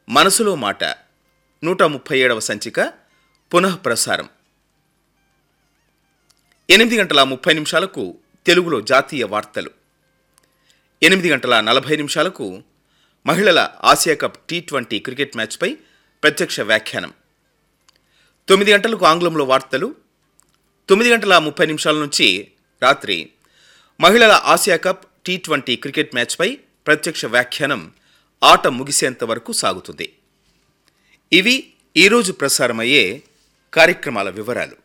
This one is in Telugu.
మనసులో మాట నూట ముప్పై ఏడవ సంచిక పునః ప్రసారం ఎనిమిది గంటల ముప్పై నిమిషాలకు తెలుగులో జాతీయ వార్తలు ఎనిమిది గంటల నలభై నిమిషాలకు మహిళల Asia cup T twenty cricket మ్యాచ్పై ప్రత్యక్ష వ్యాఖ్యానం తొమ్మిది గంటలకు ఆంగ్లంలో వార్తలు తొమ్మిది గంటల ముప్పై నిమిషాల నుంచి రాత్రి మహిళల Asia cup T twenty cricket మ్యాచ్పై ప్రత్యక్ష వ్యాఖ్యానం ఆట ముగిసేంత వరకు సాగుతుంది ఇవి ఈరోజు ప్రసారమయ్యే కార్యక్రమాల వివరాలు